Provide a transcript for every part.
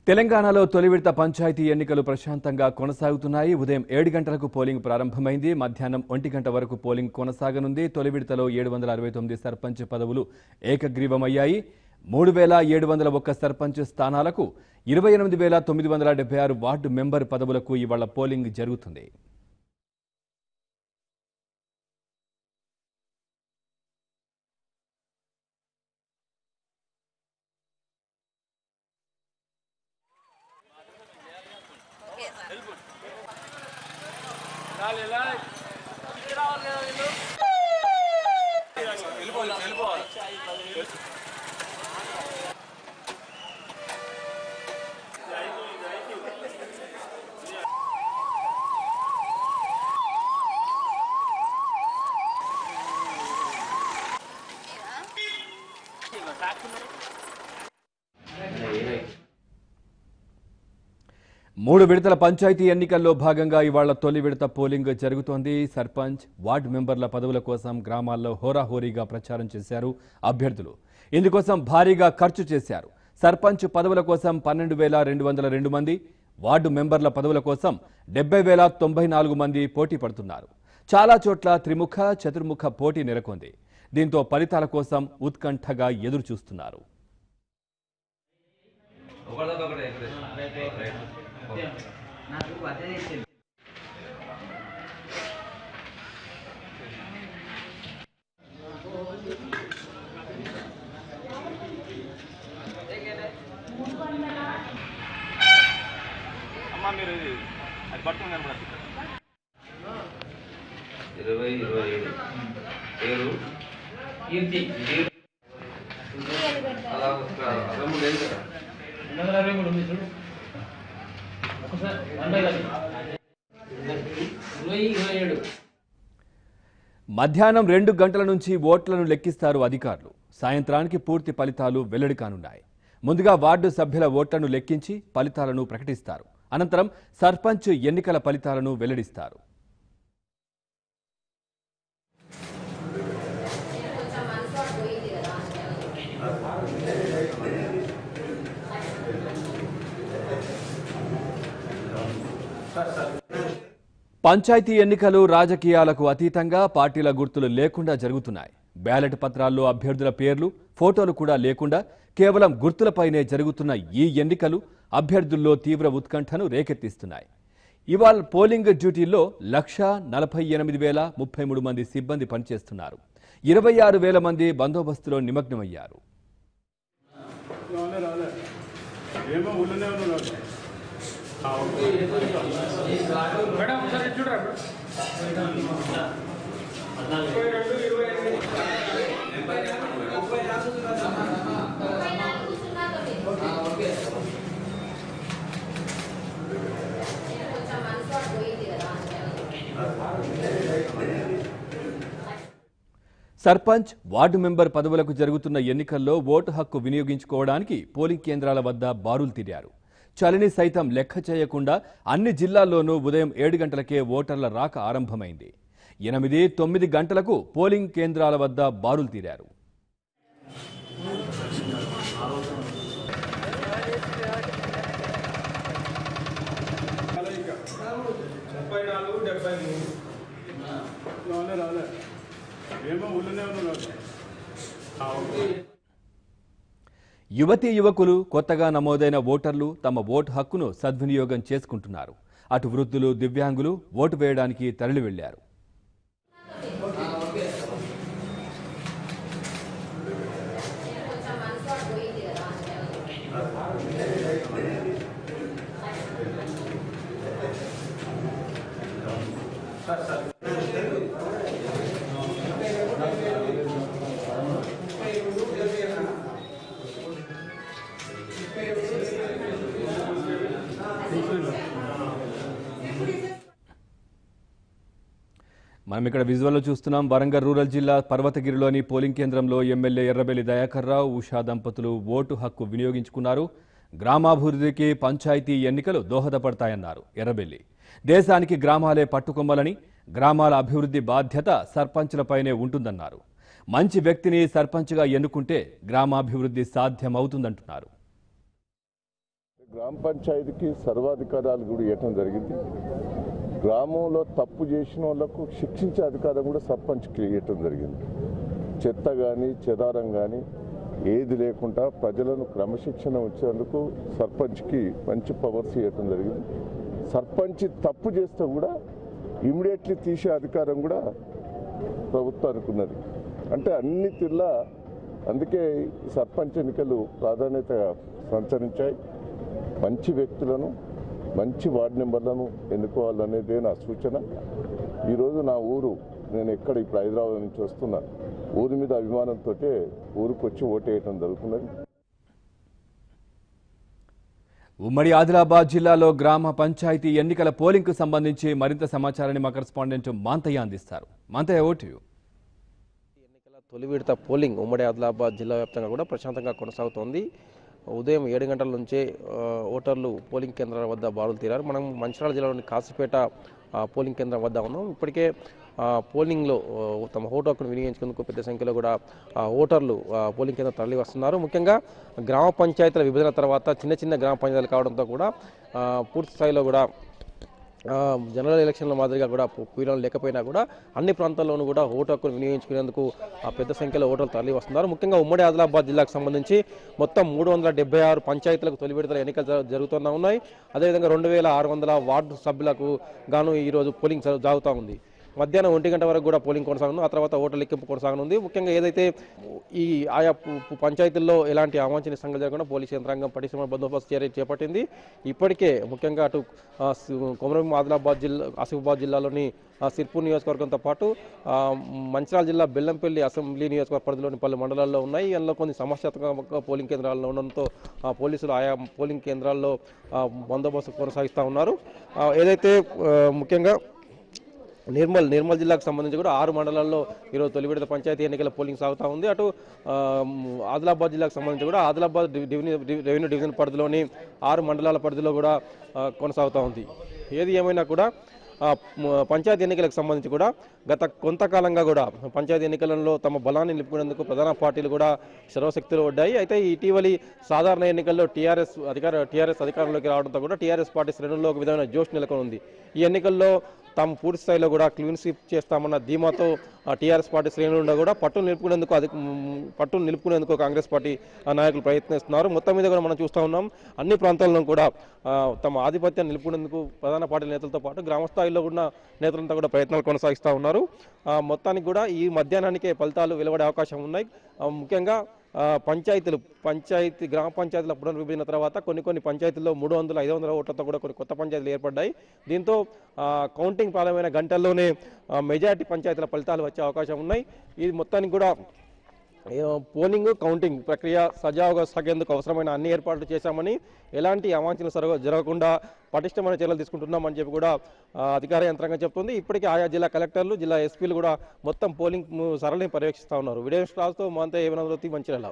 తెలంగాణలో తొలి విడత పంచాయతీ ఎన్నికలు ప్రశాంతంగా కొనసాగుతున్నాయి ఉదయం ఏడు గంటలకు పోలింగ్ ప్రారంభమైంది మధ్యాహ్నం ఒంటి గంట వరకు పోలింగ్ కొనసాగనుంది తొలి విడతలో ఏడు వందల అరవై తొమ్మిది సర్పంచ్ పదవులు ఏకగ్రీవమయ్యాయి మూడు వేల ఏడు వందల ఒక్క సర్పంచ్ స్థానాలకు ఇరవై ఎనిమిది వేల తొమ్మిది వందల డెబ్బై ఆరు వార్డు మెంబర్ పదవులకు ఇవాళ పోలింగ్ జరుగుతుంది మూడు విడతల పంచాయతీ ఎన్నికల్లో భాగంగా ఇవాళ తొలి విడత పోలింగ్ జరుగుతోంది సర్పంచ్ వార్డు మెంబర్ల పదవుల కోసం గ్రామాల్లో హోరాహోరీగా ప్రచారం చేశారు అభ్యర్థులు ఇందుకోసం భారీగా ఖర్చు చేశారు సర్పంచ్ పదవుల కోసం పన్నెండు వేల రెండు వందల రెండు మంది వార్డు మెంబర్ల పదవుల కోసం డెబ్బై వేల తొంభై నాలుగు మంది పోటీ పడుతున్నారు చాలా చోట్ల త్రిముఖ చతుర్ముఖ పోటీ నెలకొంది దీంతో ఫలితాల కోసం ఉత్కంఠగా ఎదురు చూస్తున్నారు నాకు పద్ధతి ఇచ్చింది అమ్మా మీరు ఇది అది పట్టుకుని కనపడదు ఇరవై ఇరవై ఏడు పేరు కీర్తి అలా ఒక రెండు లేదు కదా రెండు వందల అరవై మూడు ఉంది చూడు ఒకసారి వన్ బై వన్ ఇరవై ఇరవై ఏడు మధ్యాహ్నం రెండు గంటల నుంచి ఓట్లను లెక్కిస్తారు అధికారులు సాయంత్రానికి పూర్తి ఫలితాలు వెల్లడి కానున్నాయి ముందుగా వార్డు సభ్యుల ఓట్లను లెక్కించి ఫలితాలను ప్రకటిస్తారు అనంతరం సర్పంచ్ ఎన్నికల ఫలితాలను వెల్లడిస్తారు పంచాయతీ ఎన్నికలు రాజకీయాలకు అతీతంగా పార్టీల గుర్తులు లేకుండా జరుగుతున్నాయి బ్యాలెట్ పత్రాల్లో అభ్యర్థుల పేర్లు ఫోటోలు కూడా లేకుండా కేవలం గుర్తులపైనే జరుగుతున్న ఈ ఎన్నికలు అభ్యర్థుల్లో తీవ్ర ఉత్కంఠను రేకెత్తిస్తున్నాయి ఇవాళ పోలింగ్ డ్యూటీల్లో లక్ష నలభై ఎనిమిది వేల ముప్పై మూడు మంది సిబ్బంది పనిచేస్తున్నారు ఇరవై ఆరు వేల మంది బందోబస్తులో నిమగ్నమయ్యారు రాలే రాలే ఏమో ఊళ్ళోనే ఉన్నాడు మేడం ఒకసారి చూడరా సర్పంచ్ వార్డు మెంబర్ పదవులకు జరుగుతున్న ఎన్నికల్లో ఓటు హక్కు వినియోగించుకోవడానికి పోలింగ్ కేంద్రాల వద్ద బారులు తిరిగారు చలిని సైతం లెక్క చేయకుండా అన్ని జిల్లాల్లోనూ ఉదయం ఏడు గంటలకే ఓటర్ల రాక ఆరంభమైంది ఎనిమిది తొమ్మిది గంటలకు పోలింగ్ కేంద్రాల వద్ద బారులు తీరారు కలయిక ముప్పై నాలుగు డెబ్బై మూడు రాలే రాలే ఏమో ఊళ్ళోనే ఉన్నాడు యువతీ యువకులు కొత్తగా నమోదైన ఓటర్లు తమ ఓటు హక్కును సద్వినియోగం చేసుకుంటున్నారు అటు వృద్ధులు దివ్యాంగులు ఓటు వేయడానికి తరలి వెళ్లారు మనం ఇక్కడ విజువల్లో చూస్తున్నాం వరంగల్ రూరల్ జిల్లా పర్వతగిరిలోని పోలింగ్ కేంద్రంలో ఎమ్మెల్యే ఎర్రబెల్లి దయాకర్ రావు ఉషా దంపతులు ఓటు హక్కు వినియోగించుకున్నారు గ్రామాభివృద్ధికి పంచాయతీ ఎన్నికలు దోహదపడతాయన్నారు ఎర్రబెల్లి దేశానికి గ్రామాలే పట్టుకొమ్మలని గ్రామాల అభివృద్ధి బాధ్యత సర్పంచులపైనే ఉంటుందన్నారు మంచి వ్యక్తిని సర్పంచ్గా ఎన్నుకుంటే గ్రామాభివృద్ధి సాధ్యమవుతుందంటున్నారు గ్రామ పంచాయతీకి సర్వాధికారాలు కూడా ఇవ్వటం జరిగింది గ్రామంలో తప్పు చేసిన వాళ్ళకు శిక్షించే అధికారం కూడా సర్పంచ్కి ఇవ్వటం జరిగింది చెత్త కానీ చెదారం కానీ ఏది లేకుండా ప్రజలను క్రమశిక్షణ వచ్చేందుకు సర్పంచ్కి మంచి పవర్స్ ఇవ్వటం జరిగింది సర్పంచ్ తప్పు చేస్తే కూడా ఇమీడియట్లీ తీసే అధికారం కూడా ప్రభుత్వానికి ఉన్నది అంటే అన్ని తిర్లా అందుకే ఈ సర్పంచ్ ఎన్నికలు ప్రాధాన్యత సంచరించాయి మంచి వ్యక్తులను మంచి వార్డు మెంబర్లను ఎన్నుకోవాలనేదే నా సూచన ఈరోజు నా ఊరు నేను ఎక్కడ ఇప్పుడు హైదరాబాద్ నుంచి వస్తున్నా ఊరి మీద అభిమానంతో ఊరికి వచ్చి ఓటేయటం జరుగుతున్నది ఉమ్మడి ఆదిలాబాద్ జిల్లాలో గ్రామ పంచాయతీ ఎన్నికల పోలింగ్కు సంబంధించి మరింత సమాచారాన్ని మా కరెస్పాండెంట్ మాంతయ్య అందిస్తారు మాంతయ్య ఓటు ఎన్నికల తొలి విడత పోలింగ్ ఉమ్మడి ఆదిలాబాద్ జిల్లా వ్యాప్తంగా కూడా ప్రశాంతంగా కొనసాగుతోంది ఉదయం ఏడు గంటల నుంచే ఆ, ఓటర్లు పోలింగ్ కేంద్రాల వద్ద బారులు తీరారు మనం మంచిర్యాల జిల్లాలోని కాసిపేట ఆ, పోలింగ్ కేంద్రం వద్ద ఉన్నాం ఇప్పటికే ఆ, పోలింగ్లో ఆ, తమ ఓటు హక్కును వినియోగించుకునేందుకు పెద్ద సంఖ్యలో కూడా ఆ, ఓటర్లు ఆ, పోలింగ్ కేంద్రం తరలి వస్తున్నారు ముఖ్యంగా గ్రామ పంచాయతీల విభజన తర్వాత చిన్న చిన్న గ్రామ పంచాయతీలు కావడంతో కూడా ఆ, పూర్తి స్థాయిలో కూడా ఆ, జనరల్ ఎలక్షన్ల మాదిరిగా కూడా పు- పీడనం లేకపోయినా కూడా అన్ని ప్రాంతాల్లోనూ కూడా ఓటు హక్కును వినియోగించుకునేందుకు ఆ పెద్ద సంఖ్యలో ఓటర్లు తరలి వస్తున్నారు ముఖ్యంగా ఉమ్మడి ఆదిలాబాద్ జిల్లాకు సంబంధించి మొత్తం మూడు వందల డెబ్బై ఆరు పంచాయతీలకు తొలి విడతల ఎన్నికలు జరు- జరుగుతూనే ఉన్నాయి అదేవిధంగా రెండు వేల ఆరు వందల వార్డు సభ్యులకు గాను ఈరోజు పోలింగ్ జరు- జరుగుతూ ఉంది మధ్యాహ్నం ఒంటి గంట వరకు కూడా పోలింగ్ కొనసాగనుంది ఆ తర్వాత ఓట్ల లెక్కింపు కొనసాగనుంది ముఖ్యంగా ఏదైతే ఈ ఆయా పు- పు- పంచాయతీల్లో ఎలాంటి అవాంఛనీయ సంఘటన జరగకుండా పోలీసు యంత్రాంగం పటిష్టమైన బందోబస్తు చర్య చేపట్టింది ఇప్పటికే ముఖ్యంగా అటు ఆ, సి- కొమరం ఆదిలాబాద్ జిల్లా ఆసిఫాబాద్ జిల్లాలోని ఆ, సిర్పూర్ నియోజకవర్గంతో పాటు ఆ, మంచిర్యాల జిల్లా బెల్లంపల్లి అసెంబ్లీ నియోజకవర్గ పరిధిలోని పలు మండలాల్లో ఉన్నాయి అందులో కొన్ని సమస్యాత్మక పోలింగ్ కేంద్రాల్లో ఉండడంతో ఆ, పోలీసులు ఆయా పోలింగ్ కేంద్రాల్లో ఆ, బందోబస్తు కొనసాగిస్తూ ఉన్నారు ఆ, ఏదైతే ఆ, ముఖ్యంగా నిర్మల్ నిర్మల్ జిల్లాకు సంబంధించి కూడా ఆరు మండలాల్లో ఈరోజు తొలి విడత పంచాయతీ ఎన్నికల పోలింగ్ సాగుతూ ఉంది అటు ఆ, ఆదిలాబాద్ జిల్లాకు సంబంధించి కూడా ఆదిలాబాద్ డివి- డివిజన్ డివి- రెవెన్యూ డివిజన్ పరిధిలోని ఆరు మండలాల పరిధిలో కూడా ఆ, కొనసాగుతూ ఉంది ఏది ఏమైనా కూడా ఆ, మ- పంచాయతీ ఎన్నికలకు సంబంధించి కూడా గత కొంతకాలంగా కూడా పంచాయతీ ఎన్నికలలో తమ బలాన్ని నిలుపుకునేందుకు ప్రధాన పార్టీలు కూడా సర్వశక్తులు పడ్డాయి అయితే ఇటీవలి సాధారణ ఎన్నికల్లో టీఆర్ఎస్ అధికార టీఆర్ఎస్ అధికారంలోకి రావడంతో కూడా టీఆర్ఎస్ పార్టీ శ్రేణుల్లో ఒక విధమైన జోష్ నెలకొని ఉంది ఈ ఎన్నికల్లో తాము పూర్తి స్థాయిలో కూడా క్లీన్ స్వీప్ చేస్తామన్న ధీమాతో ఆ టీఆర్ఎస్ పార్టీ శ్రేణులు కూడా పట్టును నిలుపుకునేందుకు అది మ్, పట్టును నిలుపుకునేందుకు కాంగ్రెస్ పార్టీ ఆ, నాయకులు ప్రయత్నిస్తున్నారు మొత్తం మీద కూడా మనం చూస్తూ ఉన్నాం అన్ని ప్రాంతాల్లో కూడా ఆ, తమ ఆధిపత్యాన్ని నిలుపుకునేందుకు ప్రధాన పార్టీ నేతలతో పాటు గ్రామ స్థాయిలో ఉన్న నేతలంతా కూడా ప్రయత్నాలు కొనసాగిస్తూ ఉన్నారు ఆ, మొత్తానికి కూడా ఈ మధ్యాహ్నానికే ఫలితాలు వెలువడే అవకాశం ఉన్నాయి ఆ, ముఖ్యంగా ఆ, పంచాయతీలు పంచాయతీ గ్రామ పంచాయతీల పునర్విభజన తర్వాత కొన్ని కొన్ని పంచాయతీల్లో మూడు వందల ఐదు వందల ఓట్లతో కూడా కొన్ని కొత్త పంచాయతీలు ఏర్పడ్డాయి దీంతో ఆ, కౌంటింగ్ ప్రారంభమైన గంటల్లోనే ఆ, మెజారిటీ పంచాయతీల ఫలితాలు వచ్చే అవకాశం ఉన్నాయి ఇది మొత్తానికి కూడా ఏ, పోలింగ్ కౌంటింగ్ ప్రక్రియ సజావుగా సాగేందుకు అవసరమైన అన్ని ఏర్పాట్లు చేశామని ఎలాంటి అవాంఛనలు సరగ జరగకుండా పటిష్టమైన చర్యలు తీసుకుంటున్నామని చెప్పి కూడా ఆ, అధికార యంత్రాంగం చెప్తుంది ఇప్పటికే ఆయా జిల్లా కలెక్టర్లు జిల్లా ఎస్పీలు కూడా మొత్తం పోలింగ్ ము- సరళిని పర్యవేక్షిస్తూ ఉన్నారు వీడియో స్టాల్స్తో మాంతే ఏమైనా మంచిర్యాల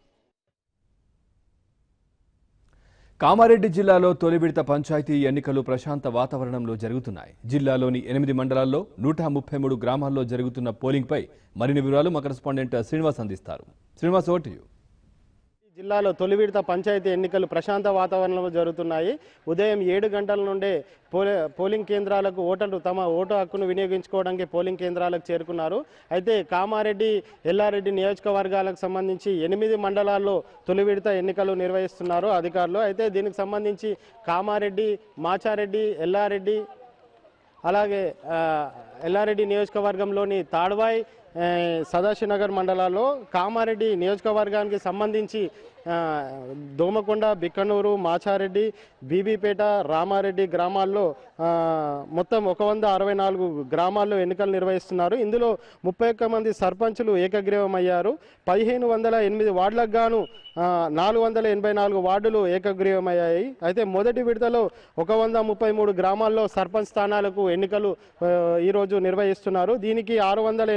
కామారెడ్డి జిల్లాలో తొలి విడత పంచాయతీ ఎన్నికలు ప్రశాంత వాతావరణంలో జరుగుతున్నాయి జిల్లాలోని ఎనిమిది మండలాల్లో నూట ముప్పై మూడు గ్రామాల్లో జరుగుతున్న పోలింగ్పై మరిన్ని వివరాలు మా కరెస్పాండెంట్ శ్రీనివాస్ అందిస్తారు శ్రీనివాస్ ఓటు జిల్లాలో తొలి విడత పంచాయతీ ఎన్నికలు ప్రశాంత వాతావరణంలో జరుగుతున్నాయి ఉదయం ఏడు గంటల నుండే పోలి పోలింగ్ కేంద్రాలకు ఓటర్లు తమ ఓటు హక్కును వినియోగించుకోవడానికి పోలింగ్ కేంద్రాలకు చేరుకున్నారు అయితే కామారెడ్డి ఎల్లారెడ్డి నియోజకవర్గాలకు సంబంధించి ఎనిమిది మండలాల్లో తొలి విడత ఎన్నికలు నిర్వహిస్తున్నారు అధికారులు అయితే దీనికి సంబంధించి కామారెడ్డి మాచారెడ్డి ఎల్లారెడ్డి అలాగే ఆ, ఎల్లారెడ్డి నియోజకవర్గంలోని తాడ్వాయ్ ఆ, సదాశివనగర్ మండలాల్లో కామారెడ్డి నియోజకవర్గానికి సంబంధించి ఆ, దోమకొండ బిక్కనూరు మాచారెడ్డి బీబీపేట రామారెడ్డి గ్రామాల్లో ఆ, మొత్తం ఒక వంద అరవై నాలుగు గ్రామాల్లో ఎన్నికలు నిర్వహిస్తున్నారు ఇందులో ముప్పై ఒక్క మంది సర్పంచులు ఏకగ్రీవం అయ్యారు పదిహేను వందల ఎనిమిది వార్డులకు గాను ఆ, నాలుగు వందల ఎనభై నాలుగు వార్డులు ఏకగ్రీవమయ్యాయి అయితే మొదటి విడతలో ఒక వంద ముప్పై మూడు గ్రామాల్లో సర్పంచ్ స్థానాలకు ఎన్నికలు ఆ, ఈరోజు నిర్వహిస్తున్నారు దీనికి ఆరు వందల ఎనభై ఎనిమిది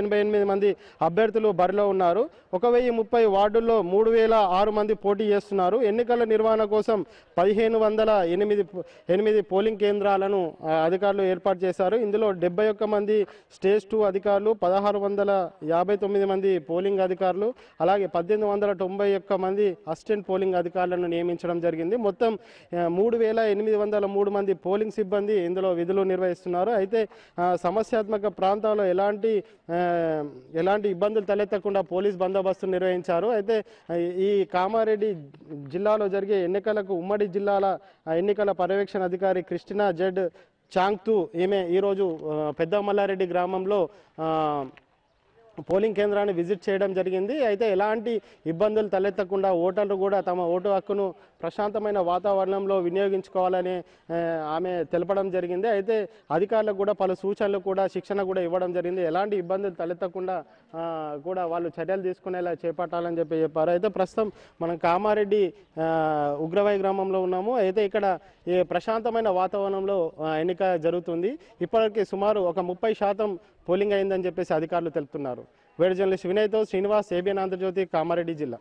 మంది అభ్యర్థులు బరిలో ఉన్నారు ఒక వెయ్యి ముప్పై వార్డుల్లో మూడు వేల ఆరు మంది పోటీ చేస్తున్నారు ఎన్నికల నిర్వహణ కోసం పదిహేను వందల ఎనిమిది ఎనిమిది పోలింగ్ కేంద్రాలను ఆ, అధికారులు ఏర్పాటు చేశారు ఇందులో డెబ్బై ఒక్క మంది స్టేజ్ టూ అధికారులు పదహారు వందల యాభై తొమ్మిది మంది పోలింగ్ అధికారులు అలాగే పద్దెనిమిది వందల తొంభై ఒక్క మంది అసిస్టెంట్ పోలింగ్ అధికారులను నియమించడం జరిగింది మొత్తం ఆ, మూడు వేల ఎనిమిది వందల మూడు మంది పోలింగ్ సిబ్బంది ఇందులో విధులు నిర్వహిస్తున్నారు అయితే ఆ, సమస్యాత్మక ప్రాంతాల్లో ఎలాంటి ఆ, ఎలాంటి ఇబ్బందులు తలెత్తకుండా పోలీస్ బందోబస్తు నిర్వహించారు అయితే ఆ, ఈ కామారెడ్డి జిల్లాలో జరిగే ఎన్నికలకు ఉమ్మడి జిల్లాల ఆ, ఎన్నికల పర్యవేక్షణ అధికారి క్రిస్టినా జెడ్ చాంగ్తు ఈమె ఈరోజు ఆ, పెద్ద మల్లారెడ్డి గ్రామంలో ఆ, పోలింగ్ కేంద్రాన్ని విజిట్ చేయడం జరిగింది అయితే ఎలాంటి ఇబ్బందులు తలెత్తకుండా ఓటర్లు కూడా తమ ఓటు హక్కును ప్రశాంతమైన వాతావరణంలో వినియోగించుకోవాలని ఆ, ఆమె తెలపడం జరిగింది అయితే అధికారులకు కూడా పలు సూచనలు కూడా శిక్షణ కూడా ఇవ్వడం జరిగింది ఎలాంటి ఇబ్బందులు తలెత్తకుండా ఆ, కూడా వాళ్ళు చర్యలు తీసుకునేలా చేపట్టాలని చెప్పి చెప్పారు అయితే ప్రస్తుతం మనం కామారెడ్డి ఆ, ఉగ్రవాయి గ్రామంలో ఉన్నాము అయితే ఇక్కడ ఈ ప్రశాంతమైన వాతావరణంలో ఆ, ఎన్నిక జరుగుతుంది ఇప్పటివరకు సుమారు ఒక ముప్పై శాతం పోలింగ్ అయిందని చెప్పేసి అధికారులు తెలుపుతున్నారు వేడి జర్నలిస్ట్ వినయ్తో శ్రీనివాస్ ఏబిఎన్ ఆంధ్రజ్యోతి కామారెడ్డి జిల్లా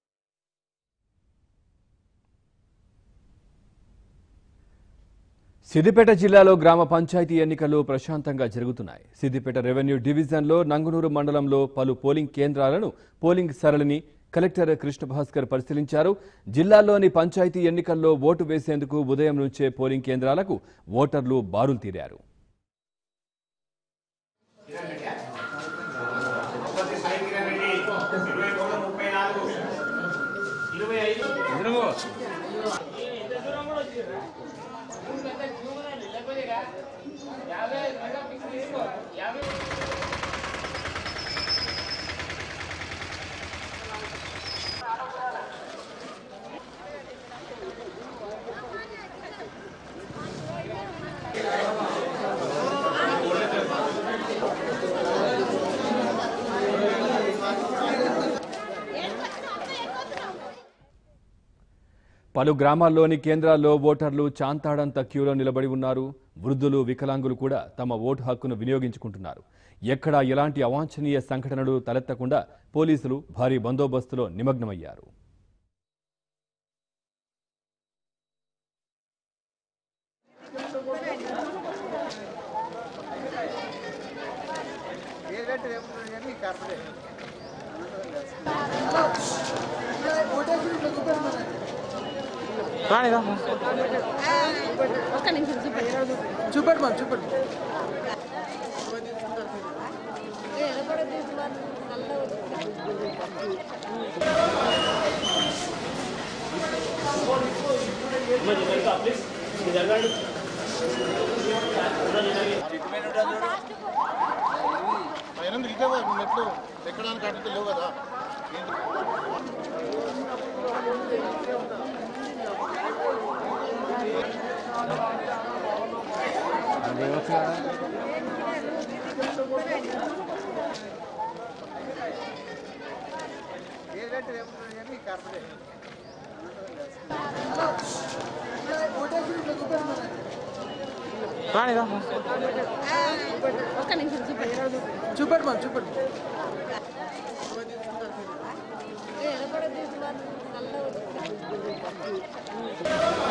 సిద్దిపేట జిల్లాలో గ్రామ పంచాయతీ ఎన్నికలు ప్రశాంతంగా జరుగుతున్నాయి సిద్దిపేట రెవెన్యూ డివిజన్లో నంగునూరు మండలంలో పలు పోలింగ్ కేంద్రాలను పోలింగ్ సరళిని కలెక్టర్ కృష్ణ భాస్కర్ పరిశీలించారు జిల్లాలోని పంచాయతీ ఎన్నికల్లో ఓటు వేసేందుకు ఉదయం నుంచే పోలింగ్ కేంద్రాలకు ఓటర్లు బారులు తీరారు పలు గ్రామాల్లోని కేంద్రాల్లో ఓటర్లు చాంతాడంత క్యూలో నిలబడి ఉన్నారు వృద్ధులు వికలాంగులు కూడా తమ ఓటు హక్కును వినియోగించుకుంటున్నారు ఎక్కడా ఎలాంటి అవాంఛనీయ సంఘటనలు తలెత్తకుండా పోలీసులు భారీ బందోబస్తులో నిమగ్నమయ్యారు ఒక్క నిమిషం చూపెట్టు చూపెట్టమని చూపెట్టు పైన నిలిచేవా మెట్లు ఎక్కడానికి అటు లేవు కదా ఒక్క నిమిషం చూపెట్టు చూపెట్టమని చూపెట్టు ఏ, ఎడపడ తీసుకున్నాను. నల్ల